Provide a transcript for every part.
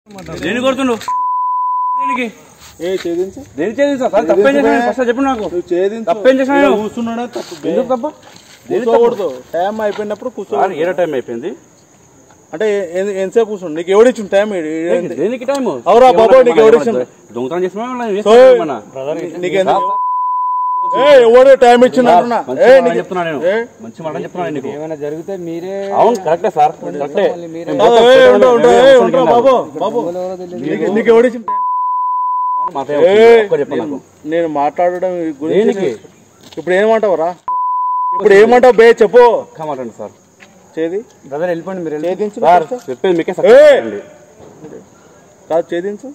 దేని కొడుతుండు దేనికి ఏ ఛేదించు దేని చేసి సార్ తప్పేం చేశాను ఫస్ట్ చెప్పు నాకు నువ్వు ఛేదించు తప్పేం చేశాను నేను? కూర్చున్నాడే తప్పు బే. ఎందుకు తప్ప కూర్చోకూడదు టైం అయిపోయినప్పుడు కూర్చో సార్ ఏడో టైం అయిపోయింది అంటే ఏ- ఎంతసేపు కూర్చోండి నీకు ఎవడిచ్చిన టైం ఇది? ఇది- దేనికి టైం అవురా బాబు, నీకు ఎవరు ఇచ్చిండు? దొంగతనం చేసిన సో, నీకు ఎందుకు ఏ ఎవడు టైం ఇచ్చిండు అంటున్నా మంచి ఏ మాట నీకు- చెప్తున్నా నేను ఏ? మంచి మాట చెప్తున్నా నీకు ఏమైనా జరిగితే మీరే అవును కరెక్టే సార్ కరెక్టే మీరే కాదు, ఏ, ఉంటా, ఉంటా, ఏ, ఉంటా, బాబు బాబు నీకు నీకు ఎవడిచ్చిన టైం? మాట్లాడే ఏ, ఒక్కటి చెప్పు నాకు నేను మాట్లాడడం గురించి దేనికి? ఇప్పుడు ఏమంటావురా ఇప్పుడు ఏమంటావు బే చెప్పు ఒక్క మాట్లాడండి సార్ చేది బ్రదర్ వెళ్ళిపోండి మీరు ఛేదించు సార్ first. చెప్పేది మీకే ఏ! సక్సెస్ కాదు ఛేదించు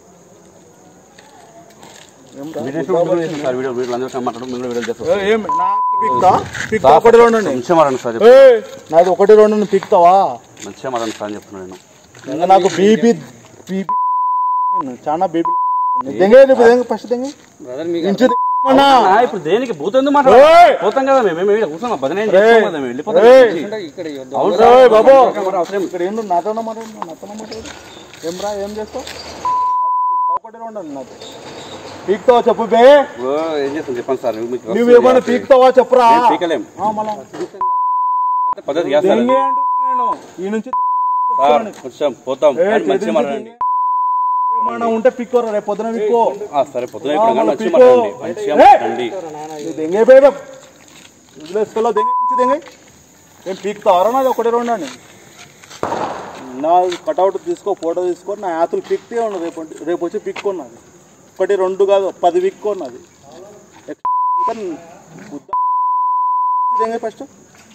సార్ వీడియో వీడియో అందరూ మాట్లాడు మీరు వీడియో చేస్తారు ఏ, ఏం నాకు పిక్తా పిక్తా ఒకటి రెండు ఉన్నాయి. మంచిగా మాట్లాడండి సార్ ఏ, నాది ఒకటి రెండు నువ్వు పిక్తావా మంచిగా మాట్లాడండి సార్ అని చెప్తున్నాను నేను ఇంకా నాకు బీపీ బీపీ చాలా బీపీ దెంగే ఇప్పుడు దెంగ ఫస్ట్ దెంగ బ్రదర్ మీకు ఇంచు దెంగమన్నా. ఆ, ఇప్పుడు దేనికి భూతం ఎందుకు ఏయ్! మాట్లాడాలి పోతాం కదా మేము మేము కూర్చోం భజన ఏం చేస్తాం కదా మేము వెళ్ళిపోతాం ఏయ్! నుంచి. ఇక్కడ ఇవ్వద్దు. అవును ఏయ్, సార్ బాబు మరి అవసరం ఇక్కడ ఏందో నాతో మాట్లాడు నాతో మాట్లాడు ఏం రా ఏం చేస్తావు ఒకటి రెండు అన్న నాకు పీక్తావా చెప్పు బే ఓ, ఏం చేస్తాం చెప్పండి సార్ మీకు నువ్వు ఏమైనా పీక్తావా చెప్పురా ఏం పీకలేం ఆ, మళ్ళా పద్ధతి కాదు సార్ దెంగే అంటున్నా నేను ఈ నుంచి సార్ కొంచెం పోతాం ఏ, కానీ మంచిగా చేతించు మాట్లాడండి ఏమైనా ఉంటే పిక్కోరా రేపు పొద్దున పిక్కో ఆ, సరే పొద్దున ఇప్పుడు కానీ మళ్ళా మంచిగా పీకో. మాట్లాడండి మంచిగా మాట్లాడండి నువ్వు దెంగే బేబే వదిలేసుకోలో దెంగే నుంచి దెంగే నేను పీక్తావరా నాది ఒకటి రెండు అని నా కటౌట్ తీసుకో ఫోటో తీసుకో నా యాతులు పిక్తే ఉండదు రేపు రేపు వచ్చి పిక్కున్నది ఒకటి రెండు కాదు పది పిక్కున్నది దెంగే ఫస్ట్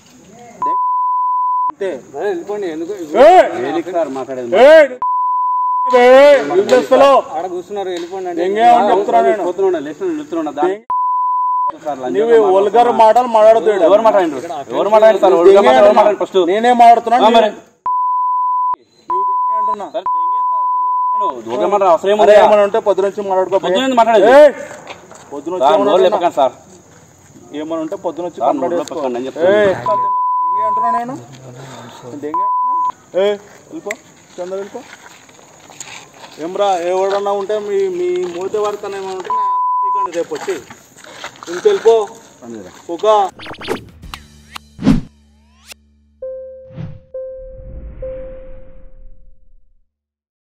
అంతే బ్రదర్ వెళ్ళిపోండి ఎందుకు ఏయ్! దేనికి సార్ మాట్లాడేది ఏయ్! ఏయ్! వదిలేసుకోలో ఆడ కూర్చున్నారు వెళ్ళిపోండి అంటే దెంగే అని చెప్తున్నా నేను పోతున్నా లేచిన నిలుతున్నా దాని సార్ లంచ్ నువ్వు ఒల్గర్ మాటలు మాట్లాడుతూ ఎవరు మాట్లాడండి ఎవరు మాట్లాడండి సార్ ఎవరు మాట్లాడండి ఎవరు మాట్లాడండి ఫస్ట్ నేనే మాట్లాడుతున్నా మరి నువ్వు దెంగే అంటున్నా సార్ దెంగే సార్ దెంగే అంటే నేను దూరం మాట్లాడ అవసరం అరే ఏముంది ఏమైనా ఉంటే పొద్దు నుంచి మాట్లాడుకో పొద్దున ఎందుకు మాట్లాడేది ఏయ్! పొద్దున వచ్చి సార్ ఏమన్నా నోరు ఉంటే లేపకండి సార్ ఏమైనా ఉంటే పొద్దున వచ్చి సార్ కంప్లైంట్ నోరు చేసుకో. లేపకండి అని చెప్తాను ఏయ్, దెంగే అంటున్నా నేను దెంగే అంటున్నా ఏ వెళ్ళిపో చంద్ర వెళ్ళిపో ఏమ్రా ఎవడన్నా ఉంటే మీ మీ మూతి వారితనం ఏమైనా ఉంటే నా పీకండి రేపు వచ్చి ఇంకెళ్ళిపో ఒక